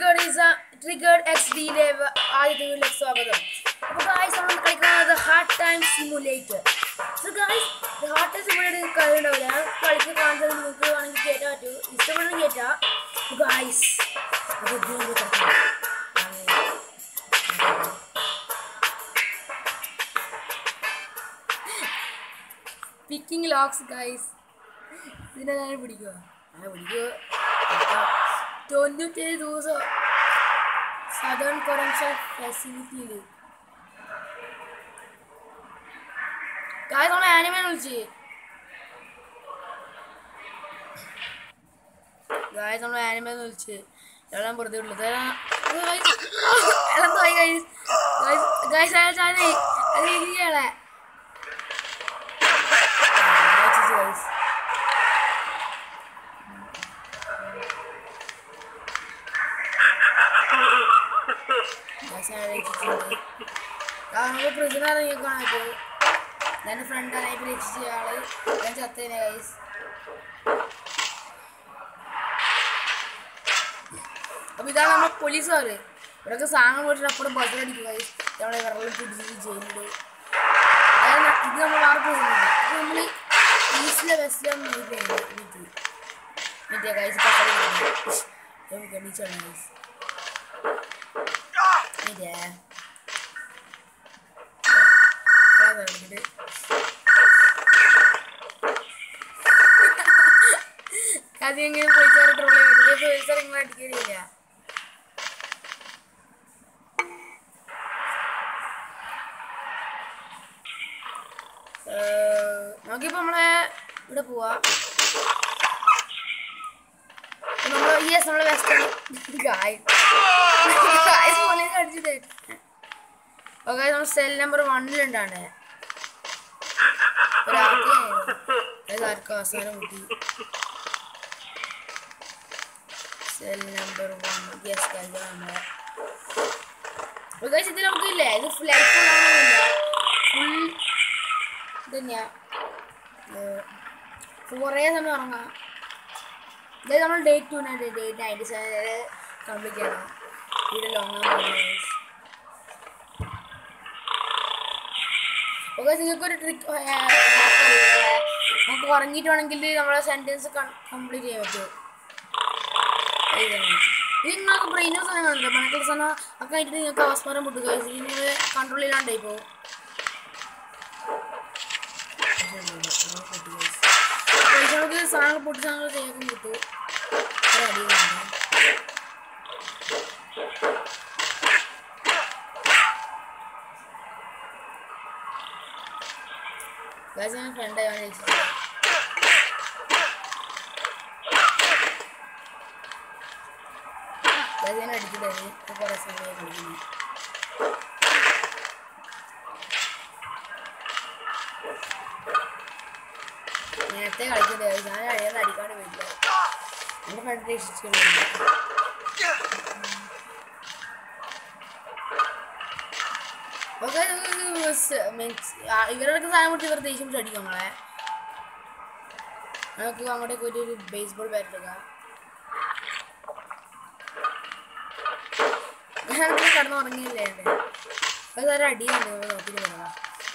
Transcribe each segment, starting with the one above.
triggered triggered X ഡിയിലെ ആദ്യത്തെ വീട്ടിലേക്ക് സ്വാഗതം അപ്പോൾ ഗായ്സ് നമ്മൾ കളിക്കുന്നത് hard time simulator so guys hard time simulator കളി ഉണ്ടാവില്ല ഞാൻ കളിച്ച് കാണിച്ചത് നിങ്ങൾക്ക് വേണമെങ്കിൽ കേട്ടാൽ പറ്റൂ ഇഷ്ടപ്പെടുന്ന കേട്ടാ ഗായ്സ് അപ്പോൾ ഗെയിം പിക്കിംഗ് ലോക്സ് ഗായ്സ് ഇതിനെ ഞാൻ പിടിക്കുക ഞാൻ പിടിക്കുക തൊണ്ണൂറ്റേഴ് ദിവസം സദേൺ കൊറൻഷൻ ഫെസിലിറ്റിയിൽ കാര്യം നമ്മളെ ആനിമേനെ വിളിച്ച് ഗായസ് നമ്മളെ ആനിമേന്ന് വിളിച്ച് എല്ലാം വെറുതെ ഉള്ളു ഗായ്സ് അയാൾ ചാനേ അത് ഇരിക്കുകയാളെ ഗായ്സ് നമുക്ക് പ്രിസണർ ഇറങ്ങിയേക്കാണ് ഇപ്പോൾ എൻ്റെ ഫ്രണ്ട് ആയിട്ട് രക്ഷിച്ച ആള് ഞാൻ ചത്തേനെ ഗൈസ് അപ്പൊ ഇതാണ് നമ്മുടെ പോലീസുകാര് ഇവിടെയൊക്കെ സാധനം പോയിട്ട് അപ്പുറം ബസ്സിലടിക്കും ഗൈസ് നമ്മളെ വെള്ളം പിടിച്ച് ജയിലില് അതായത് ഇത് നമ്മൾ ആർക്ക് പോകുന്നത് ഇത് നമ്മൾ ഈസ്റ്റിലെ വെസ്റ്റിലും വീട്ടിൽ മറ്റേ ഗൈസ് പക്കടി ഗണിച്ചാണ് ഗൈസ് ഇതേ അതെടുത്തിട്ട് അത് എങ്ങനെ പോയിച്ചാറ് ട്രോളി വരുന്നത് പോയിച്ചാർ ഇങ്ങനെ അടിക്കുന്നില്ല നോക്കിയപ്പോ നമ്മളെ ഇവിടെ പോവാ നമ്മള് യെസ് നമ്മളെ വെസ്റ്റേൺ ഗായ് ഗായ്സ് പോലീസ് അടിച്ചിട്ട് ഓക്കെ നമ്മൾ സെൽ നമ്പർ വണ്ണിലുണ്ടാണ് ഒരാൾക്ക് അവസാനം കിട്ടി സെൽ നമ്പർ വൺ യെസ് നമ്മളെ ഗൈസ് ഇതിൽ നമുക്കില്ലേ ഇത് ഫ്ലൈറ്റ് ഫുൾ ഇതന്നെയാ കുറേ സമയം ഉറങ്ങാം ഇത് നമ്മൾ day to day ninety seven complete ചെയ്യണം വീട് ലോങ് ഓക്കെ നിങ്ങൾക്ക് ഒരു ട്രിക്ക് നമുക്ക് ഉറങ്ങിയിട്ട് വേണമെങ്കിൽ നമ്മളെ സെൻറ്റൻസ് കംപ്ലീറ്റ് ചെയ്യാൻ പറ്റുമോ ഇത് നിങ്ങൾക്ക് ബ്രെയിനോ സാധനം കാണില്ല മണക്കുള്ള സാധനം ഒക്കെ ആയിട്ട് നിങ്ങൾക്ക് അവസ്മരം പൊട്ടുക നിങ്ങൾ കൺട്രോൾ ചെയ്യാണ്ടായി പോകും നമുക്ക് സാധനങ്ങൾ പൊട്ടി സാധനങ്ങൾ ചെയ്യാൻ കിട്ടും അടിയുണ്ട് ഗാസ് ഞാൻ ഫ്രണ്ടായാണ് രക്ഷിച്ചത് ഗാസ് ഞാൻ അടിച്ചിട്ടായിരുന്നു ഇപ്പോൾ കുറേ സമയം കളിക്കുന്നു നേരത്തെ കളിക്കണ്ടേ ഞാൻ അഴിയാൻ അടിക്കാണ്ട് പോയില്ല എൻ്റെ ഫ്രണ്ട് രക്ഷിച്ചിട്ടുണ്ട് മീൻസ് ഇവരുടെ സാധനം കൊടുത്ത് ഇവർ ദേഷ്യം പിടിച്ച് അടിക്കും നമ്മളെ നമുക്ക് അങ്ങോട്ടേക്ക് ഒരു ബേസ്ബോൾ ബാറ്റ് എടുക്കാം ഞാനൊക്കെ കിടന്ന് ഉറങ്ങിയില്ലേ അത് ഒരു അടിയുണ്ട് നമ്മൾ നോക്കിയിട്ട് പറയാം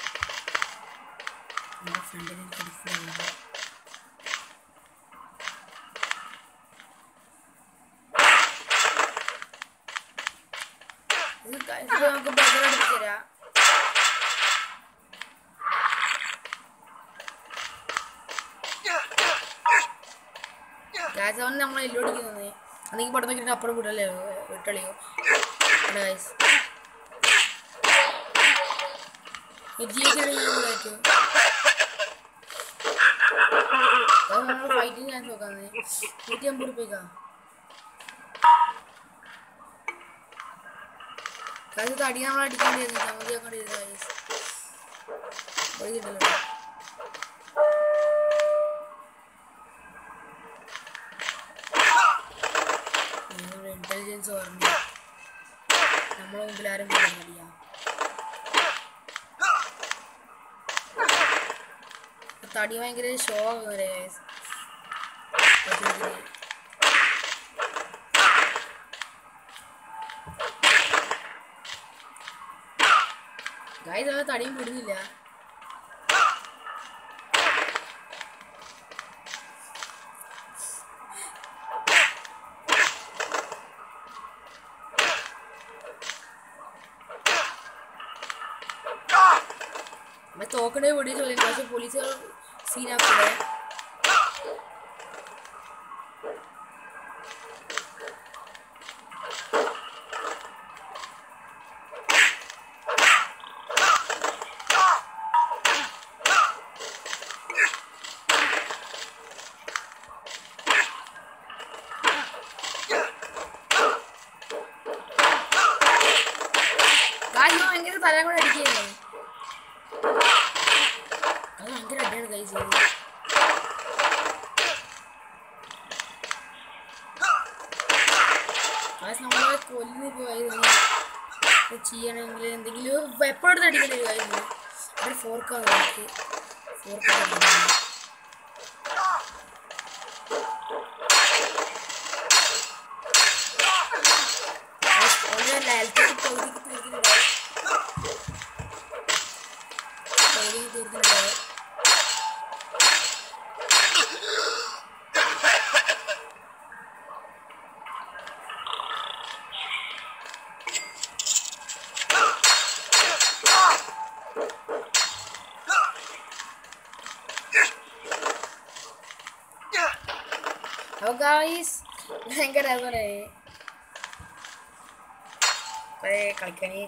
നമ്മുടെ ഫ്രണ്ടിനെ കടിക്കുന്നുണ്ട് ഇത് നമുക്ക് ബദർ അടിച്ചു തരാം ഗാസവൻ നമ്മൾ എല്ലോടിക്കുന്നത് അന്നെങ്കിൽ പടം നോക്കിയിട്ട് അപ്പുറം വിടല്ലേ വിട്ടളിയോ ഗൈസ് ഫൈറ്റിംഗ് ചാൻസ് നോക്കാന്ന് നൂറ്റി അമ്പത് റുപ്യക്കാ കാശ് തടി നമ്മൾ അടിക്കേണ്ടിയിരുന്നു ചമ്മന്തി ആക്കേണ്ടിയിരുന്നു ഗൈസ് വഴി കിട്ടല്ലോ ഇന്റലിജൻസ് പറഞ്ഞു നമ്മളെ മുമ്പിൽ ആരും കടിയാ തടി ഭയങ്കര ഷോ ആകുന്നല്ലേ ഗൈസ് കൈ തന്നെ തടിയും പിടുന്നില്ല നമ്മൾ തോക്കണേ പൊടി ചോദിക്കും പക്ഷെ പോലീസുകാർ സീനാക്കൂടെ ഗായ്സ് ഭയങ്കര തലയും കൂടെ അടിക്കുകയല്ലേ അത് ഭയങ്കര അടിയാണ് ഗൈസ് ഗായ്സ് നമ്മളെ കൊല്ലുന്ന പോയത് ചെയ്യണമെങ്കിൽ എന്തെങ്കിലും വെപ്പണെടുത്ത് അടിക്കണ്ടേ ഗായ്സ് അവിടെ ഫോർക്കാണ് നമുക്ക് ഫോർക്ക് അടിക്കുന്നത് ഹെൽത്ത് പകുതിക്ക് തീർക്കുന്നുണ്ടാവും പകുതിക്ക് തീർക്കുന്നുണ്ടാവും അപ്പോൾ ഗായ്സ് ഭയങ്കര രസമാണ് കുറേ കളിക്കണി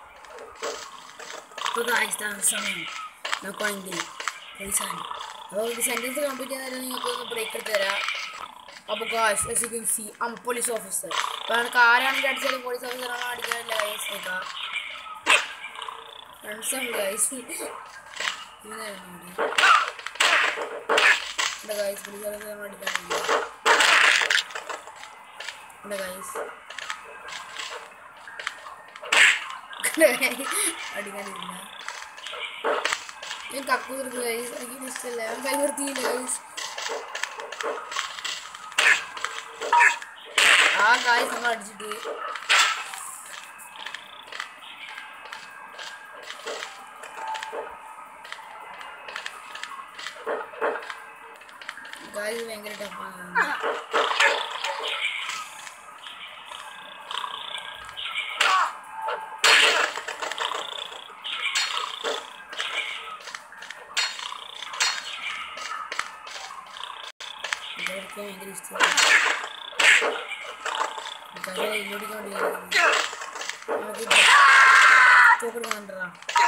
ഇപ്പോൾ ഗായ്സ് സമയം നോക്കുവാണെങ്കിൽ പോലീസാണ് അപ്പോൾ ഒരു സെൻറ്റൻസ് കംപ്ലീറ്റ് ചെയ്യാൻ നേരം നിങ്ങൾക്ക് ഒന്ന് ബ്രേക്ക് എടുത്ത് തരാം അപ്പോൾ guys as you can see um police officer അപ്പോൾ നമുക്ക് ആരാണെങ്കിൽ അടിച്ചാലും പോലീസ് ഓഫീസറാണോ അടിക്കാനില്ല ഗൈസ് നോക്കാം ഫ്രണ്ട്സാണ് ഗൈസ് ഇങ്ങനെയായിരുന്നു ഇവിടെ ഗൈസ് പോലീസ് ഓഫീസറാണോ അടിക്കാനില്ല ഇവിടെ ഗൈസ് അടിക്കാനില്ല ഞാൻ കക്കു തീർക്കും ഗൈസ് എനിക്ക് ഇഷ്ടമല്ല ഞാൻ കൈ നിർത്തിയില്ല ഗൈസ് ആ ഗൈസ് നമ്മൾ അടിച്ചിട്ട് ഗൈസ് ഭയങ്കര ടഫാണ് ഇതൊക്കെ ഭയങ്കര ഇഷ്ടമാണ് കഥ ഇങ്ങോട്ട് നമുക്ക് തോക്കെടുക്കണ്ടാ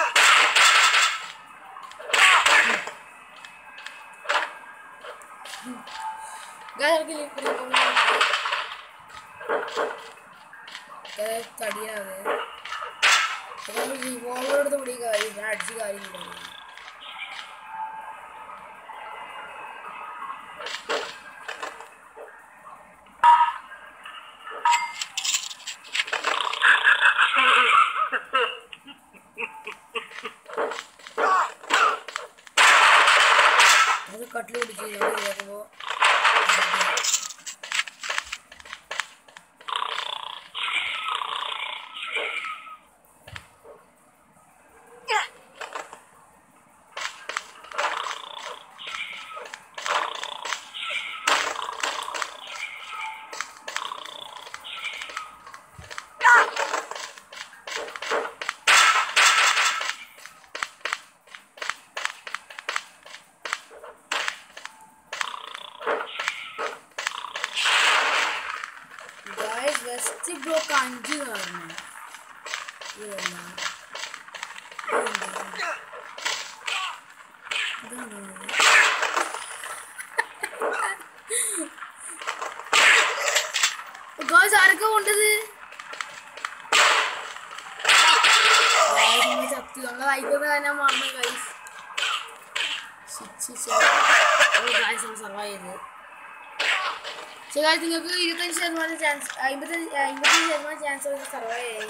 തടിയാതെ റിവോൾവറെടുത്ത് പിടി കാര്യം ഞാൻ അടിച്ച് കാര്യമില്ല അത് കട്ടിൽ പിടിച്ച് നമ്മൾ കയറുമ്പോൾ ഗായ്സ് വെസ്റ്റ് ബ്ലോക്ക് അഞ്ച് കാരണം ഇതല്ല ഗായ്സ് ആരൊക്കെ കൊണ്ടത് ചത്തു നമ്മളെ വൈകുന്ന കാരണം മറന്നു ഗൈസ് ഗായ്സ് നമ്മൾ സർവൈവ് ചെയ്തത് പക്ഷേ കാലത്ത് നിങ്ങൾക്ക് ഇരുപത്തഞ്ച് ശതമാനം ചാൻസ് അമ്പത്തഞ്ച് അമ്പത്തഞ്ച് ശതമാനം ചാൻസ് ഉള്ള സർവൈവ് ആയി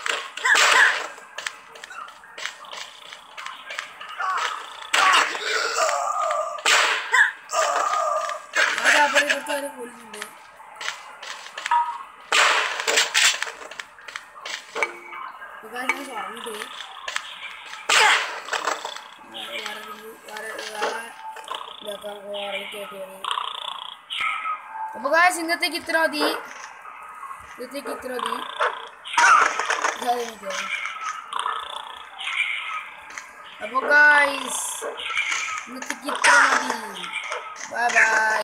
അത് അപ്പുറം ഇപ്പുറത്ത് വരെ കൊല്ലുന്നുണ്ട് ഇപ്പൊ ഞാൻ പറഞ്ഞിട്ട് നോക്കാം ഇറക്കി കയറ്റിയത് അപ്പൊ ഗായ്സ് ഇന്നത്തേക്ക് ഇത്ര മതി ഇന്നത്തേക്ക് ഇത്ര മതി ഇതാ എനിക്ക് അപ്പൊ ഗായ്സ് ഇന്നത്തേക്ക് ഇത്ര മതി ബൈ ബൈ